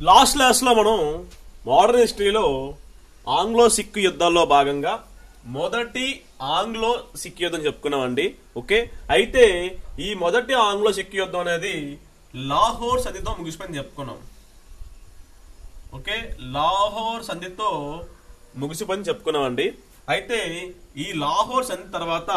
last క్లాస్లో మనం modern హిస్టరీలో ఆంగ్లో సిక్ యుద్ధాల్లో భాగంగా మొదటి ఆంగ్లో సిక్ యుద్ధం చెప్పుకున్నామండి ఓకే అయితే ఈ మొదటి ఆంగ్లో సిక్ యుద్ధం అనేది లాహోర్ సంధితో ముగిసిపోయింది చెప్పుకున్నాం ఓకే లాహోర్ సంధితో ముగిసిపోయింది చెప్పుకున్నామండి అయితే ఈ లాహోర్ సంధి తర్వాత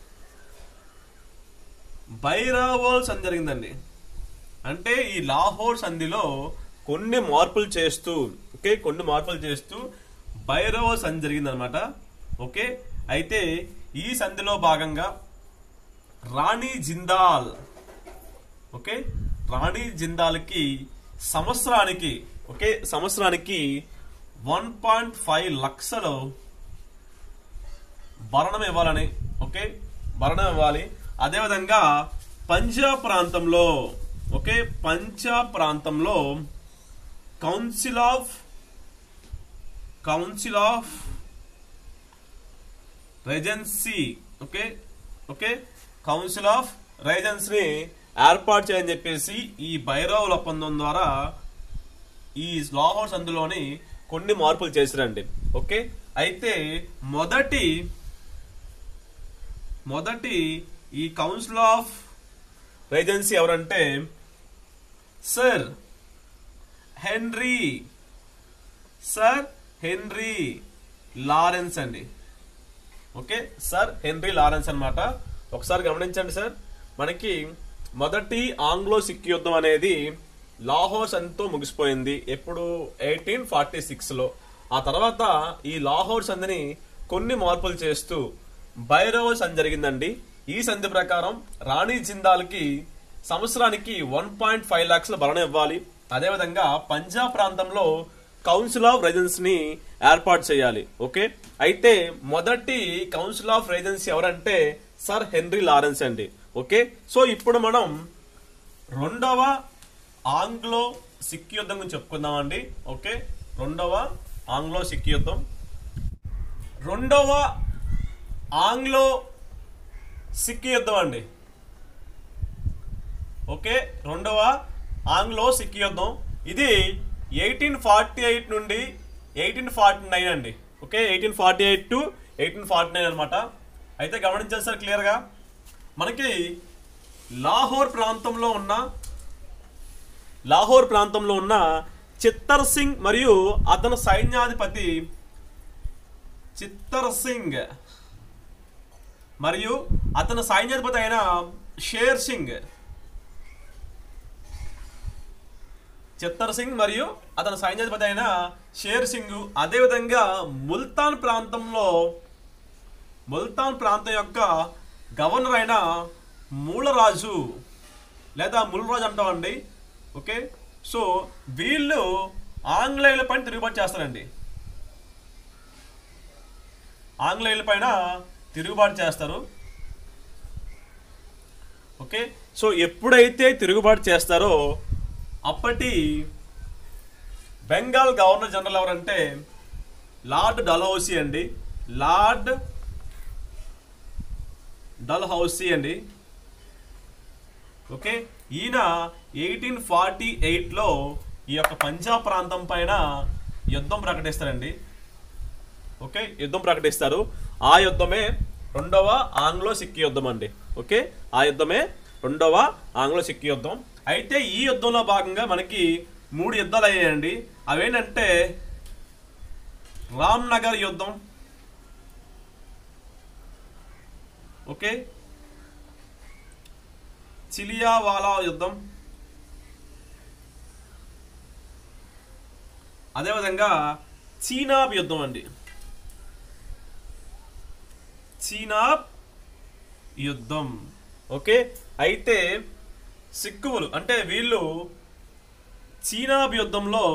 బైరావోల్ సంధి జరిగిందండి అంటే ఈ లాహోర్ సంధిలో కొన్ని మార్పులు చేస్తూ ఓకే కొన్ని మార్పులు చేస్తూ బైరవ సంధి జరిగిందనమాట ఓకే అయితే ఈ సంధిలో భాగంగా రాణి జిందాల్ ఓకే రాణి జిందాల్కి సంవత్సరానికి ఓకే సంవత్సరానికి వన్ పాయింట్ ఫైవ్ లక్షలు భరణం ఇవ్వాలని ఓకే భరణం ఇవ్వాలి అదేవిధంగా పంజాబ్ ప్రాంతంలో ఓకే పంజాబ్ ప్రాంతంలో council of council of regency okay okay council of ని ఏర్పాటు చేయని చెప్పేసి ఈ భైరవుల ఒప్పందం ద్వారా ఈ లాహోర్ సందులోని కొన్ని మార్పులు చేసిరండి ఓకే అయితే మొదటి మొదటి ఈ కౌన్సిల్ ఆఫ్ రేజెన్సీ ఎవరంటే sir Henry sir Henry Lawrence అండి ఓకే సార్ హెన్రీ లారెన్స్ అన్నమాట ఒకసారి గమనించండి సార్ మనకి మొదటి ఆంగ్లో సిక్ యుద్ధం అనేది లాహోర్ సంధితో ముగిసిపోయింది ఎప్పుడు ఎయిటీన్ ఫార్టీ సిక్స్ లో ఆ తర్వాత ఈ లాహోర్ సంధిని కొన్ని మార్పులు చేస్తూ భైరవ సంధి జరిగిందండి ఈ సంధి ప్రకారం రాణి జిందాల్కి సంవత్సరానికి వన్ పాయింట్ ఫైవ్ లాక్స్ల భరణ ఇవ్వాలి అదేవిధంగా పంజాబ్ ప్రాంతంలో కౌన్సిల్ ఆఫ్ రెజెన్స్ ని ఏర్పాటు చేయాలి ఓకే అయితే మొదటి కౌన్సిల్ ఆఫ్ రెజెన్సీ ఎవరంటే సర్ హెన్రీ లారెన్స్ అండి ఓకే సో ఇప్పుడు మనం రెండవ ఆంగ్లో సిక్ యుద్ధం గురించి చెప్పుకుందామండి ఓకే రెండవ ఆంగ్లో సిక్ యుద్ధం రెండవ ఆంగ్లో సిక్ యుద్ధం అండి ఓకే రెండవ ఆంగ్లో సిక్ యుద్ధం ఇది ఎయిటీన్ ఫార్టీ ఎయిట్ నుండి ఎయిటీన్ ఫార్టీ నైన్ అండి okay eighteen forty eight to eighteen forty nine అనమాట అయితే గమనించాలి సార్ క్లియర్గా మనకి లాహోర్ ప్రాంతంలో ఉన్న లాహోర్ ప్రాంతంలో ఉన్న చిత్తర్ సింగ్ మరియు అతని సైన్యాధిపతి చిత్తర్ సింగ్ మరియు అతని సైన్యాధిపతి అయిన షేర్ సింగ్ చిత్తర్ సింగ్ మరియు అతని సైన్యాధిపతి అయిన షేర్ సింగ్ అదేవిధంగా ముల్తాన్ ప్రాంతంలో ముల్తాన్ ప్రాంతం యొక్క గవర్నర్ అయిన మూలరాజు లేదా ముల్రాజు అంటామండి ఓకే సో వీళ్ళు ఆంగ్లేయుల పైన తిరుగుబాటు చేస్తారండి ఆంగ్లేయుల పైన తిరుగుబాటు చేస్తారు ఓకే సో ఎప్పుడైతే తిరుగుబాటు చేస్తారో అప్పటి బెంగాల్ గవర్నర్ జనరల్ ఎవరంటే లార్డ్ డల్హౌసీ అండి లార్డ్ డల్హౌసీ అండి ఓకే ఈయన ఎయిటీన్ ఫార్టీ ఎయిట్లో ఈ యొక్క పంజాబ్ ప్రాంతం పైన యుద్ధం ప్రకటిస్తారండి ఓకే యుద్ధం ప్రకటిస్తారు ఆ యుద్ధమే రెండవ ఆంగ్లో సిక్కి యుద్ధం అండి ఓకే ఆ యుద్ధమే రెండవ ఆంగ్లో సిక్కి యుద్ధం అయితే ఈ యుద్ధంలో భాగంగా మనకి మూడు యుద్ధాలు అయ్యాయండి అవేంటంటే రామ్ నగర్ యుద్ధం ఓకే చిలియావాలా యుద్ధం అదేవిధంగా చీనాబ్ యుద్ధం అండి చీనాబ్ యుద్ధం ఓకే అయితే సిక్కువులు అంటే వీళ్ళు చీనాబ్ యుద్ధంలో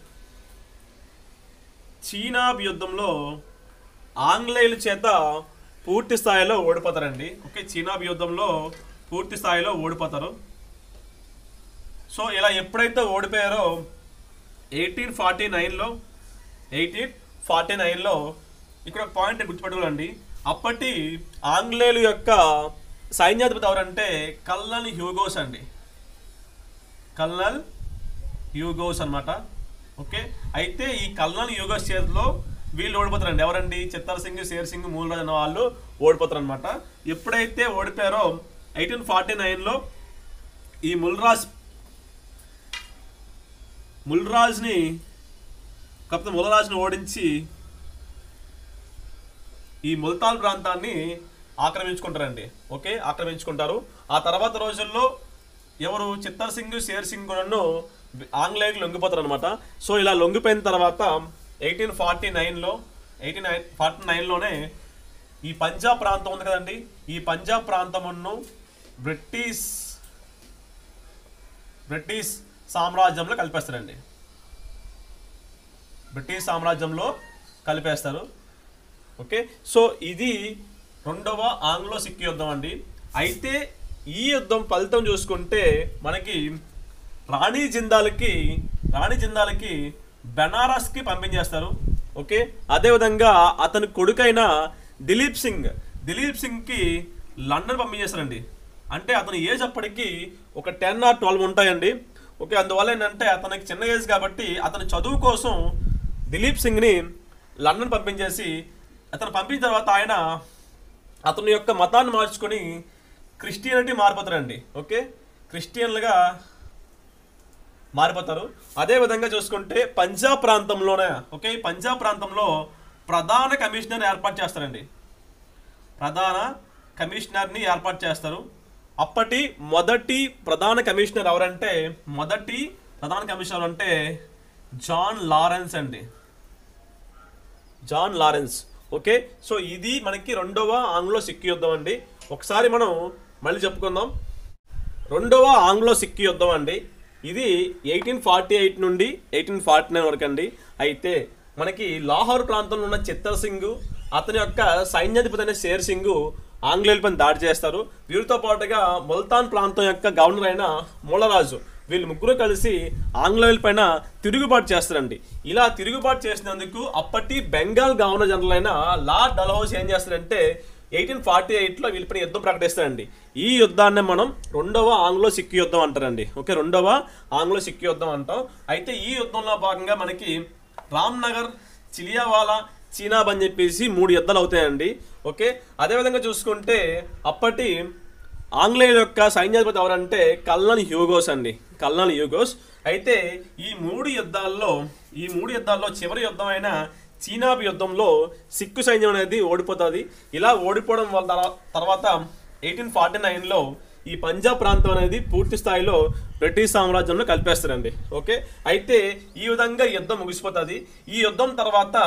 చీనాబ్ యుద్ధంలో ఆంగ్లేయుల చేత పూర్తి స్థాయిలో ఓడిపోతారండి ఓకే చీనాబ్ యుద్ధంలో పూర్తి స్థాయిలో ఓడిపోతారు సో ఇలా ఎప్పుడైతే ఓడిపోయారో ఎయిటీన్ ఫార్టీ నైన్లో ఎయిటీన్ ఫార్టీ నైన్లో ఇక్కడ ఒక పాయింట్ గుర్తుపెట్టుకోండి అప్పటి ఆంగ్లేయుల యొక్క సైన్యాధిపతి ఎవరంటే కల్నల్ హ్యూగోస్ అండి కల్నల్ హ్యూగోస్ అన్నమాట ఓకే అయితే ఈ కల్నాన్ యోగా చేతిలో వీళ్ళు ఓడిపోతారండి ఎవరండి చిత్తర్ సింగ్ షేర్ సింగ్ మూలరాజ్ అన్న వాళ్ళు ఓడిపోతారు అనమాట ఎప్పుడైతే ఓడిపోయారో ఎయిటీన్ ఫార్టీ నైన్లో ఈ ముల్రాజ్ ముల్రాజ్ని కాకపోతే ముల్రాజ్ని ఓడించి ఈ ముల్తాల్ ప్రాంతాన్ని ఆక్రమించుకుంటారండి ఓకే ఆక్రమించుకుంటారు ఆ తర్వాత రోజుల్లో ఎవరు చిత్తర్ సింగ్ షేర్ సింగ్ కూడాను ఆంగ్లేయులకు లొంగిపోతారు అనమాట సో ఇలా లొంగిపోయిన తర్వాత ఎయిటీన్ ఫార్టీ నైన్లో ఎయిటీన్ ఫార్టీ నైన్లోనే ఈ పంజాబ్ ప్రాంతం ఉంది కదండి ఈ పంజాబ్ ప్రాంతమును బ్రిటిష్ బ్రిటిష్ సామ్రాజ్యంలో కలిపేస్తారండి బ్రిటిష్ సామ్రాజ్యంలో కలిపేస్తారు ఓకే సో ఇది రెండవ ఆంగ్లో సిక్ యుద్ధం అండి అయితే ఈ యుద్ధం ఫలితం చూసుకుంటే మనకి రాణి జిందాల్కి రాణి జిందాల్కి బెనారస్కి పంపించేస్తారు ఓకే అదేవిధంగా అతని కొడుకైన దిలీప్ సింగ్ దిలీప్ సింగ్కి లండన్ పంపించేస్తారండి అంటే అతని ఏజ్ అప్పటికి ఒక టెన్ ఆర్ ట్వెల్వ్ ఉంటాయండి ఓకే అందువల్ల ఏంటంటే అతనికి చిన్న ఏజ్ కాబట్టి అతని చదువు కోసం దిలీప్ సింగ్ని లండన్ పంపించేసి అతను పంపించిన తర్వాత ఆయన అతని యొక్క మతాన్ని మార్చుకొని క్రిస్టియానిటీ మారిపోతారండి ఓకే క్రిస్టియన్లుగా మారిపోతారు అదే విధంగా చూసుకుంటే పంజాబ్ ప్రాంతంలోనే ఓకే ఈ పంజాబ్ ప్రాంతంలో ప్రధాన కమిషనర్ ఏర్పాటు చేస్తారండి ప్రధాన కమిషనర్ని ఏర్పాటు చేస్తారు అప్పటి మొదటి ప్రధాన కమిషనర్ ఎవరంటే మొదటి ప్రధాన కమిషనర్ అంటే జాన్ లారెన్స్ అండి జాన్ లారెన్స్ ఓకే సో ఇది మనకి రెండవ ఆంగ్లో సిక్కి యుద్ధం అండి ఒకసారి మనం మళ్ళీ చెప్పుకుందాం రెండవ ఆంగ్లో సిక్కి యుద్ధం అండి ఇది ఎయిటీన్ ఫార్టీ ఎయిట్ నుండి ఎయిటీన్ ఫార్టీ నైన్ వరకు అండి అయితే మనకి లాహోర్ ప్రాంతంలో ఉన్న చిత్తర్ సింగ్ అతని యొక్క సైన్యాధిపతి అయిన షేర్ సింగ్ ఆంగ్లేయులపై దాడి చేస్తారు వీరితో పాటుగా ముల్తాన్ ప్రాంతం యొక్క గవర్నర్ అయిన మూలరాజు వీళ్ళు ముగ్గురు కలిసి ఆంగ్లేయుల పైన తిరుగుబాటు చేస్తారండి ఇలా తిరుగుబాటు చేసినందుకు అప్పటి బెంగాల్ గవర్నర్ జనరల్ అయిన లార్డ్ డల్హౌస్ ఏం చేస్తారంటే ఎయిటీన్ ఫార్టీ ఎయిట్లో వీళ్ళపైన యుద్ధం ప్రకటిస్తారండి ఈ యుద్ధాన్ని మనం రెండవ ఆంగ్లో సిక్కు యుద్ధం అంటారండి ఓకే రెండవ ఆంగ్లో సిక్కు యుద్ధం అంటాం అయితే ఈ యుద్ధంలో భాగంగా మనకి రామ్నగర్ చిలియావాలా చీనాబ్ అని చెప్పేసి మూడు యుద్ధాలు అవుతాయండి ఓకే అదేవిధంగా చూసుకుంటే అప్పటి ఆంగ్లేయుల యొక్క సైన్యాధిపతి ఎవరంటే కల్నల్ హ్యూగోస్ అండి కల్నల్ హ్యూగోస్ అయితే ఈ మూడు యుద్ధాల్లో ఈ మూడు యుద్ధాల్లో చివరి యుద్ధం అయిన చీనాబ్ యుద్ధంలో సిక్కు సైన్యం అనేది ఓడిపోతుంది ఇలా ఓడిపోవడం వల్ల తర్వా- తర్వాత ఎయిటీన్ ఫార్టీ నైన్లో ఈ పంజాబ్ ప్రాంతం అనేది పూర్తి స్థాయిలో బ్రిటిష్ సామ్రాజ్యంలో కలిపేస్తారండి ఓకే అయితే ఈ విధంగా యుద్ధం ముగిసిపోతుంది ఈ యుద్ధం తర్వాత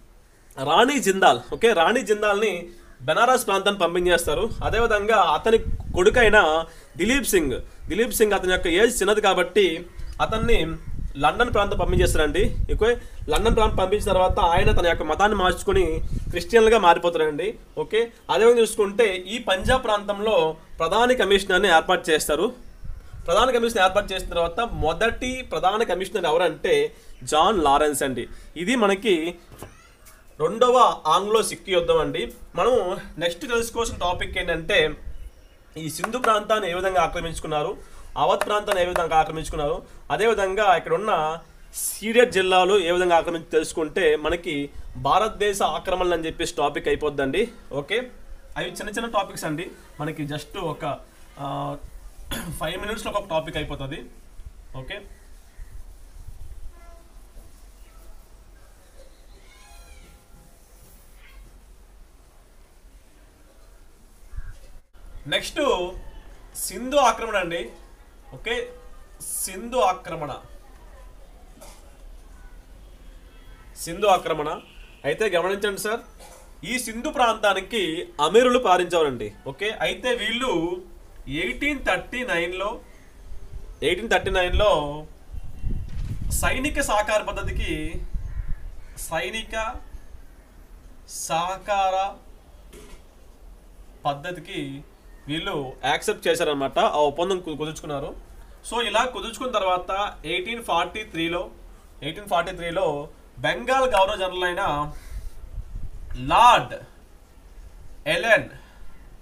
రాణి జిందాల్ ఓకే రాణి జిందాల్ని బెనారస్ ప్రాంతాన్ని పంపించేస్తారు అదేవిధంగా అతని కొడుకైన దిలీప్ సింగ్ దిలీప్ సింగ్ అతని యొక్క ఏజ్ చిన్నది కాబట్టి అతన్ని లండన్ ప్రాంతం పంపించేస్తారండి ఓకే లండన్ ప్రాంతం పంపించిన తర్వాత ఆయన తన యొక్క మతాన్ని మార్చుకొని క్రిస్టియన్లుగా మారిపోతారండి ఓకే అదేవిధంగా చూసుకుంటే ఈ పంజాబ్ ప్రాంతంలో ప్రధాని కమిషనర్ని ఏర్పాటు చేస్తారు ప్రధాన కమిషనర్ ఏర్పాటు చేసిన తర్వాత మొదటి ప్రధాన కమిషనర్ ఎవరంటే జాన్ లారెన్స్ అండి ఇది మనకి రెండవ ఆంగ్లో సిక్కు యుద్ధం అండి మనం నెక్స్ట్ తెలుసుకోవాల్సిన టాపిక్ ఏంటంటే ఈ సింధు ప్రాంతాన్ని ఏ విధంగా ఆక్రమించుకున్నారు అవధ్ ప్రాంతాన్ని ఏ విధంగా ఆక్రమించుకున్నారు అదేవిధంగా ఇక్కడ ఉన్న సీడెడ్ జిల్లాలు ఏ విధంగా ఆక్రమించి తెలుసుకుంటే మనకి భారతదేశ ఆక్రమణలు అని చెప్పేసి టాపిక్ అయిపోద్దండి ఓకే అవి చిన్న చిన్న టాపిక్స్ అండి మనకి జస్ట్ ఒక ఫైవ్ మినిట్స్లో ఒక టాపిక్ అయిపోతుంది ఓకే నెక్స్ట్ సింధు ఆక్రమణ అండి ఓకే సింధు ఆక్రమణ సింధు ఆక్రమణ అయితే గమనించండి సార్ ఈ సింధు ప్రాంతానికి అమీరులు పాలించేవారండి ఓకే అయితే వీళ్ళు ఎయిటీన్ థర్టీ నైన్లో ఎయిటీన్ థర్టీ నైన్లో సైనిక సహకార పద్ధతికి సైనిక సహకార పద్ధతికి వీళ్ళు యాక్సెప్ట్ చేశారనమాట ఆ ఒప్పందం కు- కుదుర్చుకున్నారు సో ఇలా కుదుర్చుకున్న తర్వాత ఎయిటీన్ ఫార్టీ త్రీలో ఎయిటీన్ ఫార్టీ త్రీలో బెంగాల్ గవర్నర్ జనరల్ అయిన lord 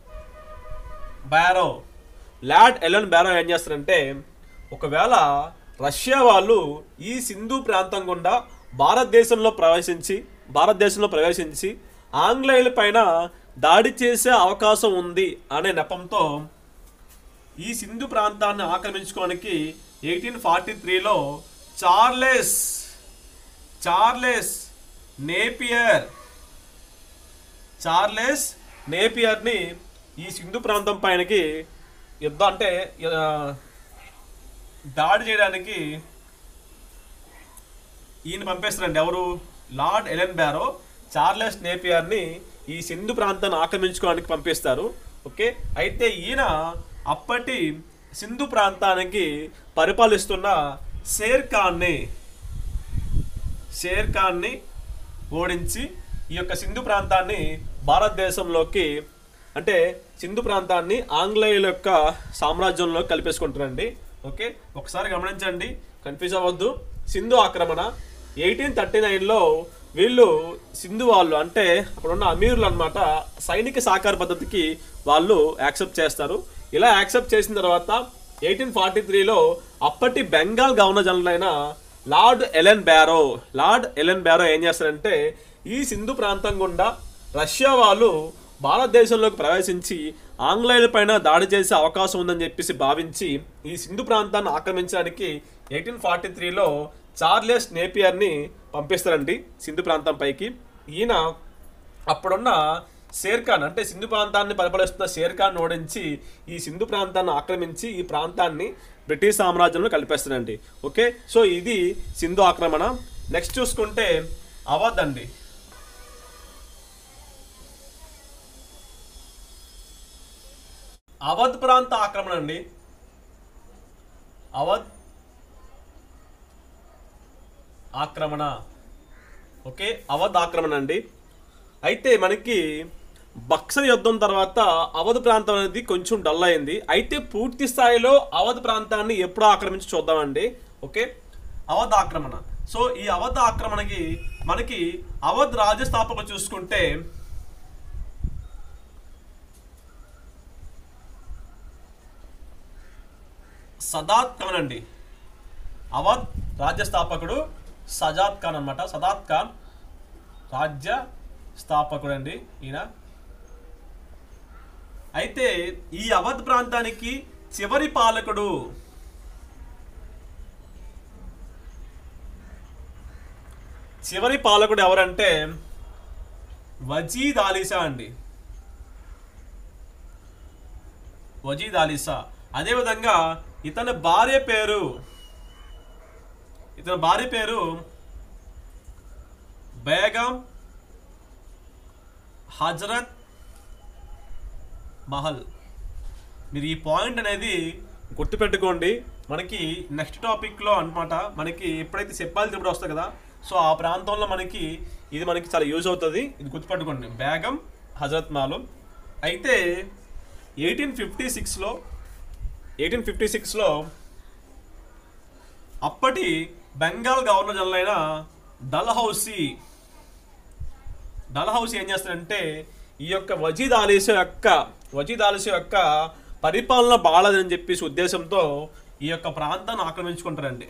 Ellenborough lord Ellenborough ఏం చేస్తారంటే ఒకవేళ రష్యా వాళ్ళు ఈ సింధు ప్రాంతం గుండా భారతదేశంలో ప్రవేశించి భారతదేశంలో ప్రవేశించి ఆంగ్లేయుల పైన దాడి చేసే అవకాశం ఉంది అనే నెపంతో ఈ సింధు ప్రాంతాన్ని ఆక్రమించుకోవడానికి ఎయిటీన్ ఫార్టీ త్రీలో చార్లెస్ చార్లెస్ నేపియర్ చార్లెస్ నేపియర్ని ఈ సింధు ప్రాంతం పైనకి యుద్ధం అంటే ఆ, దాడి చేయడానికి ఈయన పంపిస్తారండి ఎవరు లార్డ్ ఎలెన్ బ్యారో చార్లెస్ నేపియర్ని ఈ సింధు ప్రాంతాన్ని ఆక్రమించుకోవడానికి పంపిస్తారు ఓకే అయితే ఈయన అప్పటి సింధు ప్రాంతానికి పరిపాలిస్తున్న షేర్ ఖాన్ని షేర్ ఖాన్ని ఓడించి ఈ యొక్క సింధు ప్రాంతాన్ని భారతదేశంలోకి అంటే సింధు ప్రాంతాన్ని ఆంగ్లేయుల యొక్క సామ్రాజ్యంలో కలిపేసుకుంటారండి ఓకే ఒకసారి గమనించండి కన్ఫ్యూజ్ అవ్వద్దు సింధు ఆక్రమణ ఎయిటీన్ థర్టీ నైన్లో వీళ్ళు సింధు వాళ్ళు అంటే అక్కడ ఉన్న అమీరులు అనమాట సైనిక సహకార పద్ధతికి వాళ్ళు యాక్సెప్ట్ చేస్తారు ఇలా యాక్సెప్ట్ చేసిన తర్వాత ఎయిటీన్ ఫార్టీ త్రీలో అప్పటి బెంగాల్ గవర్నర్ జనరల్ అయిన lord Ellenborough lord Ellenborough ఏం చేస్తారంటే ఈ సింధు ప్రాంతం గుండా రష్యా వాళ్ళు భారతదేశంలోకి ప్రవేశించి ఆంగ్లేయుల పైన దాడి చేసే అవకాశం ఉందని చెప్పేసి భావించి ఈ సింధు ప్రాంతాన్ని ఆక్రమించడానికి ఎయిటీన్ ఫార్టీ త్రీలో చార్లెస్ నేపియర్ని పంపిస్తారండి సింధు ప్రాంతం పైకి ఈయన అప్పుడున్న షేర్ ఖాన్ అంటే సింధు ప్రాంతాన్ని పరిపాలిస్తున్న షేర్ ఖాన్ ఓడించి ఈ సింధు ప్రాంతాన్ని ఆక్రమించి ఈ ప్రాంతాన్ని బ్రిటిష్ సామ్రాజ్యంలో కలిపేస్తారండి ఓకే సో ఇది సింధు ఆక్రమణ నెక్స్ట్ చూసుకుంటే అవధ్ అండి అవధ్ ప్రాంత ఆక్రమణ అండి అవధ్ ఆక్రమణ ఓకే అవధ్ ఆక్రమణ అండి అయితే మనకి బక్సర్ యుద్ధం తర్వాత అవధ్ ప్రాంతం అనేది కొంచెం డల్ అయింది అయితే పూర్తి స్థాయిలో అవధ్ ప్రాంతాన్ని ఎప్పుడు ఆక్రమించి చూద్దామండి ఓకే అవధ్ ఆక్రమణ సో ఈ అవధ్ ఆక్రమణకి మనకి అవధ్ రాజ్యస్థాపకులు చూసుకుంటే సదాత్ ఖాన్ అండి అవధ్ రాజ్య స్థాపకుడు సజాద్ ఖాన్ అన్నమాట సదాత్ ఖాన్ రాజ్య స్థాపకుడు అండి ఈయన అయితే ఈ అవధ్ ప్రాంతానికి చివరి పాలకుడు చివరి పాలకుడు ఎవరంటే వజీద్ ఆలీసా అండి వజీద్ ఆలీసా అదేవిధంగా ఇతని భార్య పేరు ఇతని భార్య పేరు బేగం హజరత్ మహల్ మీరు ఈ పాయింట్ అనేది గుర్తుపెట్టుకోండి మనకి నెక్స్ట్ టాపిక్లో అన్నమాట మనకి ఎప్పుడైతే చెప్పాలి తిప్పుడు వస్తుంది కదా సో ఆ ప్రాంతంలో మనకి ఇది మనకి చాలా యూజ్ అవుతుంది ఇది గుర్తుపెట్టుకోండి బేగం హజరత్ మాలు అయితే ఎయిటీన్ ఫిఫ్టీ సిక్స్లో ఎయిటీన్ ఫిఫ్టీ సిక్స్లో అప్పటి బెంగాల్ గవర్నర్ జనరల్ అయిన డల్హౌసీ డల్హౌసీ ఏం చేస్తాడంటే ఈ యొక్క వజీద్ ఆలీసు యొక్క వజీద్ ఆలీసు యొక్క పరిపాలన బాగాలేదని చెప్పేసి ఉద్దేశంతో ఈ యొక్క ప్రాంతాన్ని ఆక్రమించుకుంటారండి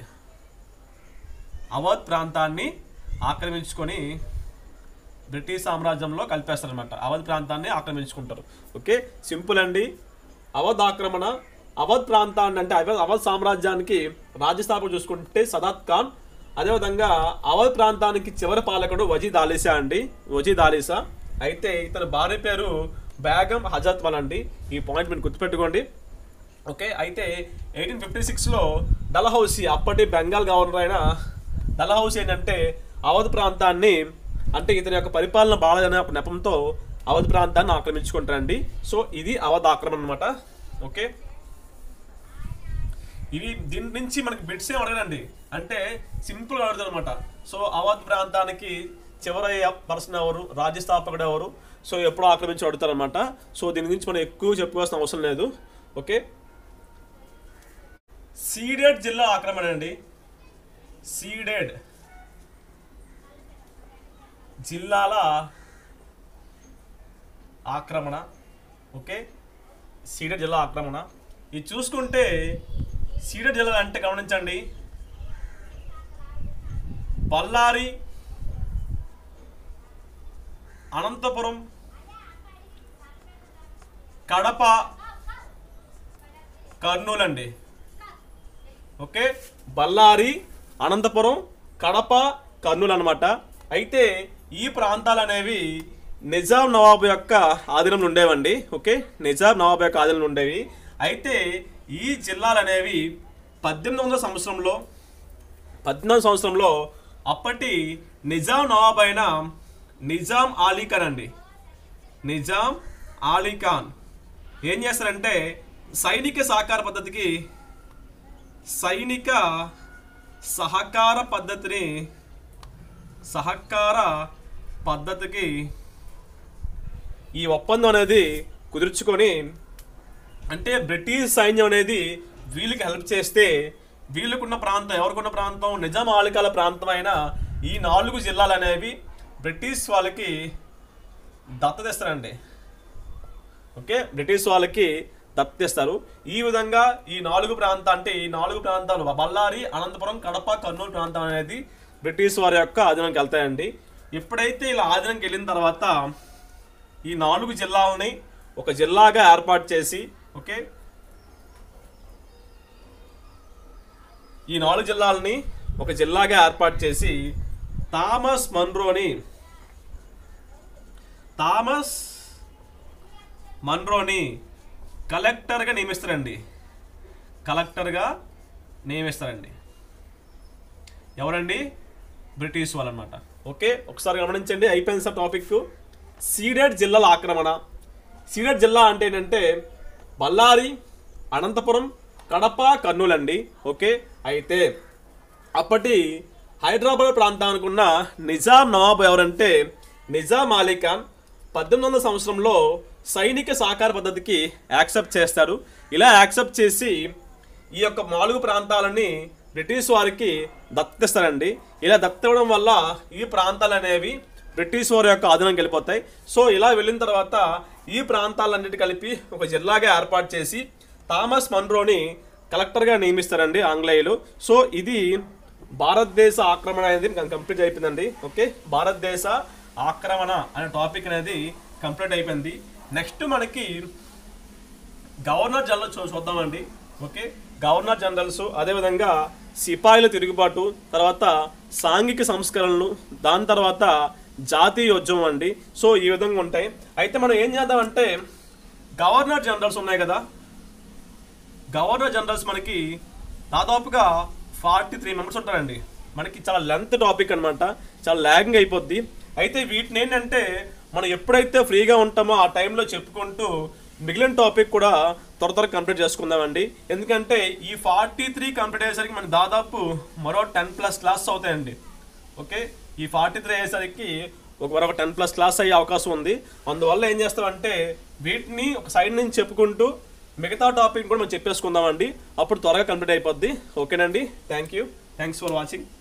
అవధ్ ప్రాంతాన్ని ఆక్రమించుకొని బ్రిటిష్ సామ్రాజ్యంలో కలిపేస్తారనమాట అవధ్ ప్రాంతాన్ని ఆక్రమించుకుంటారు ఓకే సింపుల్ అండి అవధ్ ఆక్రమణ అవధ్ ప్రాంతాన్ని అంటే అవధ్ అవధ్ సామ్రాజ్యానికి రాజ్యస్థాపన చూసుకుంటే సదాత్ ఖాన్ అదేవిధంగా అవధ్ ప్రాంతానికి చివరి పాలకుడు వజీద్ ఆలీసా అండి వజీద్ ఆలీసా అయితే ఇతని భార్య పేరు బేగం హజరత్ వల్ అండి ఈ పాయింట్ మీరు గుర్తుపెట్టుకోండి ఓకే అయితే ఎయిటీన్ ఫిఫ్టీ సిక్స్లో డల్హౌసీ అప్పటి బెంగాల్ గవర్నర్ అయిన డల్హౌసీ ఏంటంటే అవధ్ ప్రాంతాన్ని అంటే ఇతని యొక్క పరిపాలన బాగాలేదనే ఒక నెపంతో అవధ్ ప్రాంతాన్ని ఆక్రమించుకుంటారండి సో ఇది అవధ్ ఆక్రమణ అనమాట ఓకే ఇవి దీని నుంచి మనకి బిట్స్ ఏం అడగడండి అంటే సింపుల్ అడుగుతుంది అనమాట సో అవధ్ ప్రాంతానికి చివరి పర్సన్ ఎవరు రాజ్యస్థాపకుడు ఎవరు సో ఎప్పుడు ఆక్రమించి అడుగుతారు అనమాట సో దీని గురించి మనం ఎక్కువ చెప్పుకోవాల్సిన అవసరం లేదు ఓకే సీడెడ్ జిల్లా ఆక్రమణ అండి సీడెడ్ జిల్లాల ఆక్రమణ ఓకే సీడెడ్ జిల్లా ఆక్రమణ ఇది చూసుకుంటే సీడెడ్ జిల్లా అంటే గమనించండి బళ్ళారి అనంతపురం కడప కర్నూలు అండి ఓకే బళ్ళారి అనంతపురం కడప కర్నూలు అనమాట అయితే ఈ ప్రాంతాలు అనేవి నిజాం నవాబు యొక్క ఆధీనంలో ఉండేవండి ఓకే నిజాం నవాబు యొక్క ఆధీనంలో ఉండేవి అయితే ఈ జిల్లాలు అనేవి పద్దెనిమిది వందల సంవత్సరంలో పద్నాలుగు సంవత్సరంలో అప్పటి నిజాం నవాబ్ అయిన నిజాం ఆలీ ఖాన్ అండి నిజాం ఆలీ ఖాన్ ఏం చేస్తారంటే సైనిక సహకార పద్ధతికి సైనిక సహకార పద్ధతిని సహకార పద్ధతికి ఈ ఒప్పందం అనేది కుదుర్చుకొని అంటే బ్రిటిష్ సైన్యం అనేది వీళ్ళకి హెల్ప్ చేస్తే వీళ్ళకున్న ప్రాంతం ఎవరికున్న ప్రాంతం నిజాం ఆలికాల ప్రాంతం అయిన ఈ నాలుగు జిల్లాలు అనేవి బ్రిటిష్ వాళ్ళకి దత్తతిస్తారండి ఓకే బ్రిటిష్ వాళ్ళకి దత్తతిస్తారు ఈ విధంగా ఈ నాలుగు ప్రాంత అంటే ఈ నాలుగు ప్రాంతాలు బళ్ళారి అనంతపురం కడప కర్నూలు ప్రాంతం అనేది బ్రిటిష్ వారి యొక్క ఆధీనంకి వెళ్తాయండి ఎప్పుడైతే ఇలా ఆధీనంకి వెళ్ళిన తర్వాత ఈ నాలుగు జిల్లాలని ఒక జిల్లాగా ఏర్పాటు చేసి ఓకే ఈ నాలుగు జిల్లాలని ఒక జిల్లాగా ఏర్పాటు చేసి థామస్ మన్రోని థామస్ మన్రోని కలెక్టర్గా నియమిస్తారండి కలెక్టర్గా నియమిస్తారండి ఎవరండి బ్రిటిష్ వాళ్ళు అనమాట ఓకే ఒకసారి గమనించండి అయిపోయింది సార్ టాపిక్ సీడెడ్ జిల్లాల ఆక్రమణ సీడెడ్ జిల్లా అంటే ఏంటంటే బళ్ళారి అనంతపురం కడప కర్నూలు అండి ఓకే అయితే అప్పటి హైదరాబాద్ ప్రాంతానికి ఉన్న నిజాం నవాబు ఎవరంటే నిజాం అలీ ఖాన్ పద్దెనిమిది వందల సంవత్సరంలో సైనిక సహకార పద్ధతికి యాక్సెప్ట్ చేస్తారు ఇలా యాక్సెప్ట్ చేసి ఈ యొక్క నాలుగు ప్రాంతాలని బ్రిటిష్ వారికి దత్తతిస్తారండి ఇలా దత్తవడం వల్ల ఈ ప్రాంతాలు అనేవి బ్రిటిష్ వారి యొక్క ఆధీనంకి వెళ్ళిపోతాయి సో ఇలా వెళ్ళిన తర్వాత ఈ ప్రాంతాలన్నిటి కలిపి ఒక జిల్లాగా ఏర్పాటు చేసి థామస్ మన్రోని కలెక్టర్గా నియమిస్తారండి ఆంగ్లేయులు సో ఇది భారతదేశ ఆక్రమణ అనేది కంప్లీట్ అయిపోయిందండి ఓకే భారతదేశ ఆక్రమణ అనే టాపిక్ అనేది కంప్లీట్ అయిపోయింది నెక్స్ట్ మనకి గవర్నర్ జనరల్ చూ చూద్దామండి ఓకే గవర్నర్ జనరల్స్ అదేవిధంగా సిపాయిల తిరుగుబాటు తర్వాత సాంఘిక సంస్కరణలు దాని తర్వాత జాతీయోద్యమం అండి సో ఈ విధంగా ఉంటాయి అయితే మనం ఏం చేద్దామంటే గవర్నర్ జనరల్స్ ఉన్నాయి కదా గవర్నర్ జనరల్స్ మనకి దాదాపుగా ఫార్టీ త్రీ మెంబర్స్ ఉంటారండి మనకి చాలా లెంత్ టాపిక్ అన్నమాట చాలా ల్యాగింగ్ అయిపోద్ది అయితే వీటిని ఏంటంటే మనం ఎప్పుడైతే ఫ్రీగా ఉంటామో ఆ టైంలో చెప్పుకుంటూ మిగిలిన టాపిక్ కూడా త్వర త్వర కంప్లీట్ చేసుకుందామండి ఎందుకంటే ఈ ఫార్టీ త్రీ కంప్లీట్ అయ్యేసరికి మనకి దాదాపు మరో టెన్ ప్లస్ క్లాస్ అవుతాయండి ఓకే ఈ ఫార్టీ త్రీ అయ్యేసరికి ఒక మరొక టెన్ ప్లస్ క్లాస్ అయ్యే అవకాశం ఉంది అందువల్ల ఏం చేస్తామంటే వీటిని ఒక సైడ్ నుంచి చెప్పుకుంటూ మిగతా టాపిక్ కూడా మనం చెప్పేసుకుందామండి అప్పుడు త్వరగా కంప్లీట్ అయిపోద్ది ఓకేనండి thank you thanks for watching